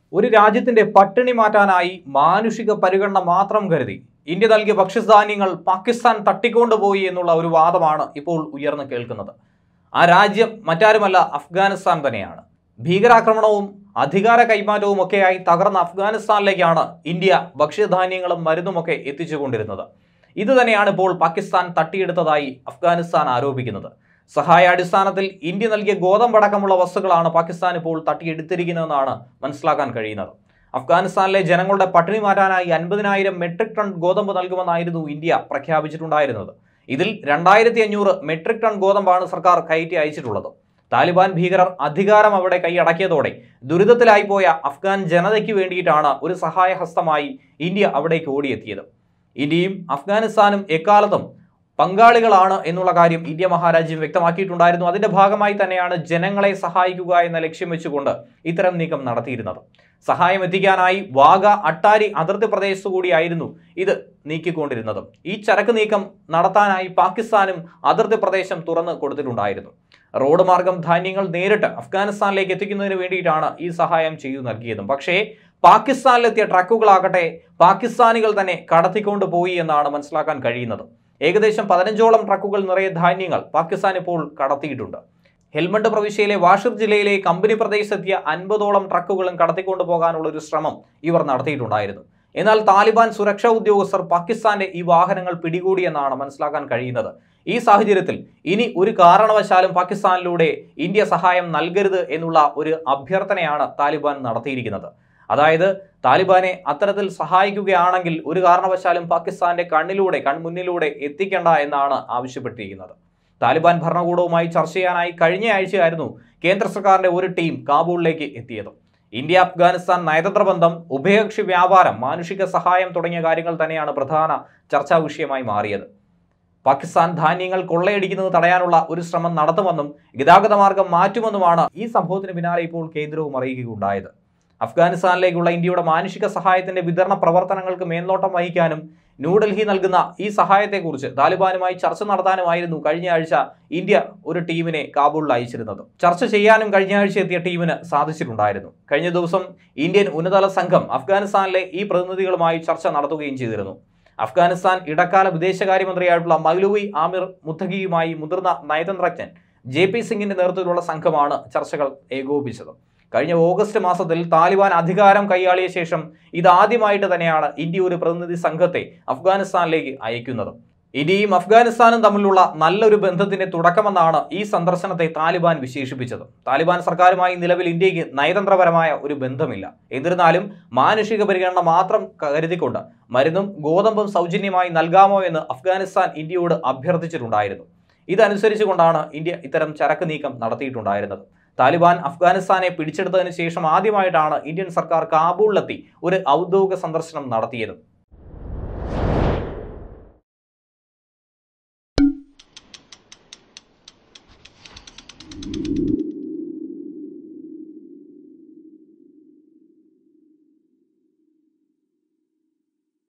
ഒരു രാജ്യത്തിന്റെ പട്ടിണി മാറ്റാനായി മാനുഷിക പരിഗണന മാത്രം കരുതി ഇന്ത്യ നൽകിയ ഭക്ഷ്യധാന്യങ്ങൾ പാകിസ്ഥാൻ തട്ടിക്കൊണ്ടുപോയി എന്നുള്ള ഒരു വാദമാണ് ഇപ്പോൾ ഉയർന്നു കേൾക്കുന്നത് ആ രാജ്യം മറ്റാരുമല്ല അഫ്ഗാനിസ്ഥാൻ തന്നെയാണ് ഭീകരാക്രമണവും അധികാര കൈമാറ്റവും ഒക്കെയായി തകർന്ന അഫ്ഗാനിസ്ഥാനിലേക്കാണ് ഇന്ത്യ ഭക്ഷ്യധാന്യങ്ങളും മരുന്നുമൊക്കെ എത്തിച്ചുകൊണ്ടിരുന്നത് ഇത് തന്നെയാണ് ഇപ്പോൾ പാകിസ്ഥാൻ തട്ടിയെടുത്തതായി അഫ്ഗാനിസ്ഥാൻ ആരോപിക്കുന്നത് സഹായാടിസ്ഥാനത്തിൽ ഇന്ത്യ നൽകിയ ഗോതമ്പടക്കമുള്ള വസ്തുക്കളാണ് പാകിസ്ഥാൻ ഇപ്പോൾ തട്ടിയെടുത്തിരിക്കുന്നതെന്നാണ് മനസ്സിലാക്കാൻ കഴിയുന്നത് അഫ്ഗാനിസ്ഥാനിലെ ജനങ്ങളുടെ പട്ടിണി മാറ്റാനായി അൻപതിനായിരം മെട്രിക് ടൺ ഗോതമ്പ് നൽകുമെന്നായിരുന്നു ഇന്ത്യ പ്രഖ്യാപിച്ചിട്ടുണ്ടായിരുന്നത് ഇതിൽ രണ്ടായിരത്തി അഞ്ഞൂറ് മെട്രിക് ടൺ ഗോതമ്പാണ് സർക്കാർ കയറ്റി അയച്ചിട്ടുള്ളത് താലിബാൻ ഭീകരർ അധികാരം അവിടെ കൈയടക്കിയതോടെ ദുരിതത്തിലായിപ്പോയ അഫ്ഗാൻ ജനതയ്ക്ക് വേണ്ടിയിട്ടാണ് ഒരു സഹായഹസ്തമായി ഇന്ത്യ അവിടേക്ക് ഓടിയെത്തിയത് ഇന്ത്യയും അഫ്ഗാനിസ്ഥാനും എക്കാലത്തും പങ്കാളികളാണ് എന്നുള്ള കാര്യം ഇന്ത്യ മഹാരാജ്യം വ്യക്തമാക്കിയിട്ടുണ്ടായിരുന്നു അതിന്റെ ഭാഗമായി തന്നെയാണ് ജനങ്ങളെ സഹായിക്കുക എന്ന ലക്ഷ്യം വെച്ചുകൊണ്ട് ഇത്തരം നീക്കം നടത്തിയിരുന്നത് സഹായം എത്തിക്കാനായി വാഗ അട്ടാരി അതിർത്തി പ്രദേശത്തു കൂടിയായിരുന്നു ഇത് നീക്കിക്കൊണ്ടിരുന്നത് ഈ ചരക്ക് നീക്കം നടത്താനായി പാകിസ്ഥാനും അതിർത്തി പ്രദേശം തുറന്ന് കൊടുത്തിട്ടുണ്ടായിരുന്നു റോഡ് മാർഗം ധാന്യങ്ങൾ നേരിട്ട് അഫ്ഗാനിസ്ഥാനിലേക്ക് എത്തിക്കുന്നതിന് വേണ്ടിയിട്ടാണ് ഈ സഹായം ചെയ്തു നൽകിയതും പക്ഷേ പാകിസ്ഥാനിലെത്തിയ ട്രക്കുകളാകട്ടെ പാകിസ്ഥാനികൾ തന്നെ കടത്തിക്കൊണ്ട് പോയി എന്നാണ് മനസ്സിലാക്കാൻ കഴിയുന്നത് ഏകദേശം പതിനഞ്ചോളം ട്രക്കുകൾ നിറയെ ധാന്യങ്ങൾ പാകിസ്ഥാൻ ഇപ്പോൾ കടത്തിയിട്ടുണ്ട് ഹെൽമണ്ട് പ്രവിശ്യയിലെ വാഷിർ ജില്ലയിലെ കമ്പനി പ്രദേശത്തെത്തിയ അൻപതോളം ട്രക്കുകളും കടത്തിക്കൊണ്ടു പോകാനുള്ള ഒരു ശ്രമം ഇവർ നടത്തിയിട്ടുണ്ടായിരുന്നു എന്നാൽ താലിബാൻ സുരക്ഷാ ഉദ്യോഗസ്ഥർ പാകിസ്ഥാന്റെ ഈ വാഹനങ്ങൾ പിടികൂടിയെന്നാണ് മനസ്സിലാക്കാൻ കഴിയുന്നത് ഈ സാഹചര്യത്തിൽ ഇനി ഒരു കാരണവശാലും പാകിസ്ഥാനിലൂടെ ഇന്ത്യ സഹായം നൽകരുത് എന്നുള്ള ഒരു അഭ്യർത്ഥനയാണ് താലിബാൻ നടത്തിയിരിക്കുന്നത് അതായത് താലിബാനെ അത്തരത്തിൽ സഹായിക്കുകയാണെങ്കിൽ ഒരു കാരണവശാലും പാകിസ്ഥാന്റെ കണ്ണിലൂടെ കൺമുന്നിലൂടെ എത്തിക്കേണ്ട എന്നാണ് ആവശ്യപ്പെട്ടിരിക്കുന്നത് താലിബാൻ ഭരണകൂടവുമായി ചർച്ച ചെയ്യാനായി കഴിഞ്ഞ ആഴ്ചയായിരുന്നു കേന്ദ്ര സർക്കാരിന്റെ ഒരു ടീം കാബൂളിലേക്ക് എത്തിയത് ഇന്ത്യ അഫ്ഗാനിസ്ഥാൻ നയതന്ത്ര ബന്ധം ഉഭയകക്ഷി വ്യാപാരം മാനുഷിക സഹായം തുടങ്ങിയ കാര്യങ്ങൾ തന്നെയാണ് പ്രധാന ചർച്ചാ വിഷയമായി മാറിയത് പാകിസ്ഥാൻ ധാന്യങ്ങൾ കൊള്ളയടിക്കുന്നത് തടയാനുള്ള ഒരു ശ്രമം നടത്തുമെന്നും ഗതാഗത മാർഗം മാറ്റുമെന്നുമാണ് ഈ സംഭവത്തിന് പിന്നാലെ ഇപ്പോൾ കേന്ദ്രവും അറിയിക്കുകയുണ്ടായത് അഫ്ഗാനിസ്ഥാനിലേക്കുള്ള ഇന്ത്യയുടെ മാനുഷിക സഹായത്തിന്റെ വിതരണ പ്രവർത്തനങ്ങൾക്ക് മേൽനോട്ടം വഹിക്കാനും ന്യൂഡൽഹി നൽകുന്ന ഈ സഹായത്തെക്കുറിച്ച് താലിബാനുമായി ചർച്ച നടത്താനുമായിരുന്നു കഴിഞ്ഞ ആഴ്ച ഇന്ത്യ ഒരു ടീമിനെ കാബൂളിൽ അയച്ചിരുന്നത് ചർച്ച ചെയ്യാനും കഴിഞ്ഞ ആഴ്ച എത്തിയ ടീമിന് സാധിച്ചിട്ടുണ്ടായിരുന്നു കഴിഞ്ഞ ദിവസം ഇന്ത്യൻ ഉന്നതതല സംഘം അഫ്ഗാനിസ്ഥാനിലെ ഈ പ്രതിനിധികളുമായി ചർച്ച നടത്തുകയും ചെയ്തിരുന്നു അഫ്ഗാനിസ്ഥാൻ ഇടക്കാല വിദേശകാര്യമന്ത്രിയായിട്ടുള്ള മൗലവി ആമിർ മുത്തഖിയുമായി മുതിർന്ന നയതന്ത്രജ്ഞൻ ജെ പി സിംഗിന്റെ നേതൃത്വത്തിലുള്ള സംഘമാണ് ചർച്ചകൾ ഏകോപിച്ചത് കഴിഞ്ഞ ഓഗസ്റ്റ് മാസത്തിൽ താലിബാൻ അധികാരം കൈയാളിയ ശേഷം ഇതാദ്യമായിട്ട് തന്നെയാണ് ഇന്ത്യ ഒരു പ്രതിനിധി സംഘത്തെ അഫ്ഗാനിസ്ഥാനിലേക്ക് അയക്കുന്നത് ഇന്ത്യയും അഫ്ഗാനിസ്ഥാനും തമ്മിലുള്ള നല്ലൊരു ബന്ധത്തിന്റെ തുടക്കമെന്നാണ് ഈ സന്ദർശനത്തെ താലിബാൻ വിശേഷിപ്പിച്ചത് താലിബാൻ സർക്കാരുമായി നിലവിൽ ഇന്ത്യക്ക് നയതന്ത്രപരമായ ഒരു ബന്ധമില്ല എന്നിരുന്നാലും മാനുഷിക പരിഗണന മാത്രം കരുതിക്കൊണ്ട് മരുന്നും ഗോതമ്പും സൗജന്യമായി നൽകാമോ എന്ന് അഫ്ഗാനിസ്ഥാൻ ഇന്ത്യയോട് അഭ്യർത്ഥിച്ചിട്ടുണ്ടായിരുന്നു ഇതനുസരിച്ചുകൊണ്ടാണ് ഇന്ത്യ ഇത്തരം ചരക്ക് നീക്കം നടത്തിയിട്ടുണ്ടായിരുന്നത് താലിബാൻ അഫ്ഗാനിസ്ഥാനെ പിടിച്ചെടുത്തതിന് ശേഷം ആദ്യമായിട്ടാണ് ഇന്ത്യൻ സർക്കാർ കാബൂളിലെത്തി ഒരു ഔദ്യോഗിക സന്ദർശനം നടത്തിയത്